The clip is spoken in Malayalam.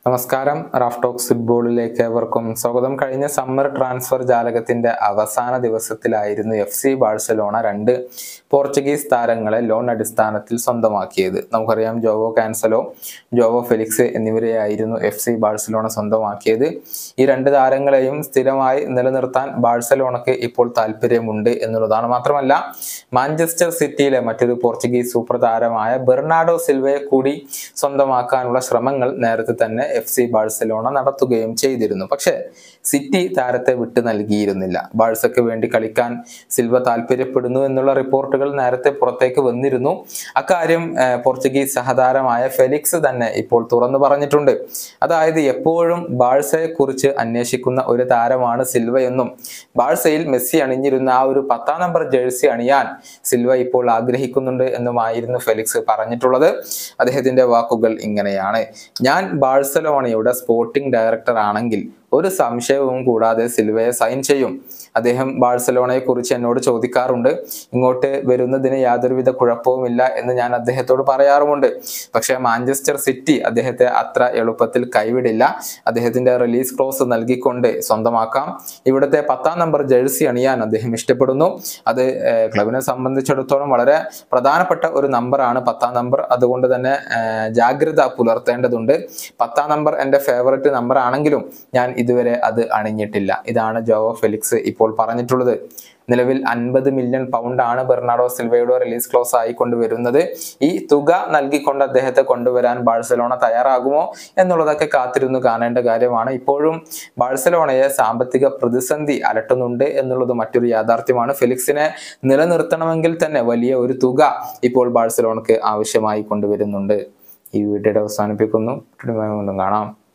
നമസ്കാരം റാഫ് ടോക്സ് ഫുട്ബോളിലേക്ക് ഏവർക്കും സ്വാഗതം കഴിഞ്ഞ സമ്മർ ട്രാൻസ്ഫർ ജാലകത്തിന്റെ അവസാന ദിവസത്തിലായിരുന്നു എഫ് സി ബാഴ്സലോണ രണ്ട് പോർച്ചുഗീസ് താരങ്ങളെ ലോൺ അടിസ്ഥാനത്തിൽ സ്വന്തമാക്കിയത് നമുക്കറിയാം ജോവോ കാൻസലോ ജോവോ ഫെലിക്സ് എന്നിവരെയായിരുന്നു എഫ് സി ബാഴ്സലോണ സ്വന്തമാക്കിയത് ഈ രണ്ട് താരങ്ങളെയും സ്ഥിരമായി നിലനിർത്താൻ ബാഴ്സലോണയ്ക്ക് ഇപ്പോൾ താല്പര്യമുണ്ട് എന്നുള്ളതാണ് മാത്രമല്ല മാഞ്ചസ്റ്റർ സിറ്റിയിലെ മറ്റൊരു പോർച്ചുഗീസ് സൂപ്പർ താരമായ ബെർണാഡോ സിൽവയെ കൂടി സ്വന്തമാക്കാനുള്ള ശ്രമങ്ങൾ നേരത്തെ തന്നെ എഫ് സി ബാഴ്സലോണ നടത്തുകയും ചെയ്തിരുന്നു പക്ഷേ സിറ്റി താരത്തെ വിട്ടു നൽകിയിരുന്നില്ല ബാഴ്സയ്ക്ക് വേണ്ടി കളിക്കാൻ സിൽവ താല്പര്യപ്പെടുന്നു എന്നുള്ള റിപ്പോർട്ടുകൾ നേരത്തെ പുറത്തേക്ക് വന്നിരുന്നു അക്കാര്യം ഏഹ്, പോർച്ചുഗീസ് സഹതാരമായ ഫെലിക്സ് തന്നെ ഇപ്പോൾ തുറന്നു പറഞ്ഞിട്ടുണ്ട് അതായത് എപ്പോഴും ബാഴ്സയെ കുറിച്ച് അന്വേഷിക്കുന്ന ഒരു താരമാണ് സിൽവ എന്നും ബാഴ്സയിൽ മെസ്സി അണിഞ്ഞിരുന്ന ആ ഒരു പത്താം നമ്പർ ജേഴ്സി അണിയാൻ സിൽവ ഇപ്പോൾ ആഗ്രഹിക്കുന്നുണ്ട് എന്നുമായിരുന്നു ഫെലിക്സ് പറഞ്ഞിട്ടുള്ളത് അദ്ദേഹത്തിന്റെ വാക്കുകൾ ഇങ്ങനെയാണ് ഞാൻ ബാഴ്സലോണയുടെ സ്പോർട്ടിംഗ് ഡയറക്ടർ ആണെങ്കിൽ ഒരു സംശയവും കൂടാതെ സിൽവയെ സൈൻ ചെയ്യും അദ്ദേഹം ബാഴ്സലോണയെ കുറിച്ച് എന്നോട് ചോദിക്കാറുണ്ട് ഇങ്ങോട്ട് വരുന്നതിന് യാതൊരുവിധ കുഴപ്പവുമില്ല എന്ന് ഞാൻ അദ്ദേഹത്തോട് പറയാറുമുണ്ട് പക്ഷേ മാഞ്ചസ്റ്റർ സിറ്റി അദ്ദേഹത്തെ അത്ര എളുപ്പത്തിൽ കൈവിടില്ല അദ്ദേഹത്തിന്റെ റിലീസ് ക്ലോസ് നൽകിക്കൊണ്ട് സ്വന്തമാക്കാം ഇവിടുത്തെ പത്താം നമ്പർ ജേഴ്സി അണിയാൻ അദ്ദേഹം ഇഷ്ടപ്പെടുന്നു അത് ഏഹ്, ക്ലബിനെ സംബന്ധിച്ചിടത്തോളം വളരെ പ്രധാനപ്പെട്ട ഒരു നമ്പറാണ് പത്താം നമ്പർ അതുകൊണ്ട് തന്നെ ഏഹ്, ജാഗ്രത പുലർത്തേണ്ടതുണ്ട് പത്താം നമ്പർ എൻ്റെ ഫേവററ്റ് നമ്പർ ആണെങ്കിലും ഞാൻ ഇതുവരെ അത് അണിഞ്ഞിട്ടില്ല ഇതാണ് ജോവോ ഫെലിക്സ് ഇപ്പോൾ പറഞ്ഞിട്ടുള്ളത് നിലവിൽ അൻപത് മില്യൺ പൗണ്ട് ആണ് ബെർണാഡോ സിൽവയുടെ റിലീസ് ക്ലോസ് ആയി കൊണ്ടുവരുന്നത് ഈ തുക നൽകിക്കൊണ്ട് അദ്ദേഹത്തെ കൊണ്ടുവരാൻ ബാഴ്സലോണ തയ്യാറാകുമോ എന്നുള്ളതൊക്കെ കാത്തിരുന്നു കാണേണ്ട കാര്യമാണ് ഇപ്പോഴും ബാഴ്സലോണയെ സാമ്പത്തിക പ്രതിസന്ധി അലട്ടുന്നുണ്ട് എന്നുള്ളത് മറ്റൊരു യാഥാർത്ഥ്യമാണ് ഫെലിക്സിനെ നിലനിർത്തണമെങ്കിൽ തന്നെ വലിയ ഒരു തുക ഇപ്പോൾ ബാഴ്സലോണക്ക് ആവശ്യമായി കൊണ്ടുവരുന്നുണ്ട് ഈ വീഡിയോയുടെ അവസാനിപ്പിക്കുന്നു വീണ്ടും കാണാം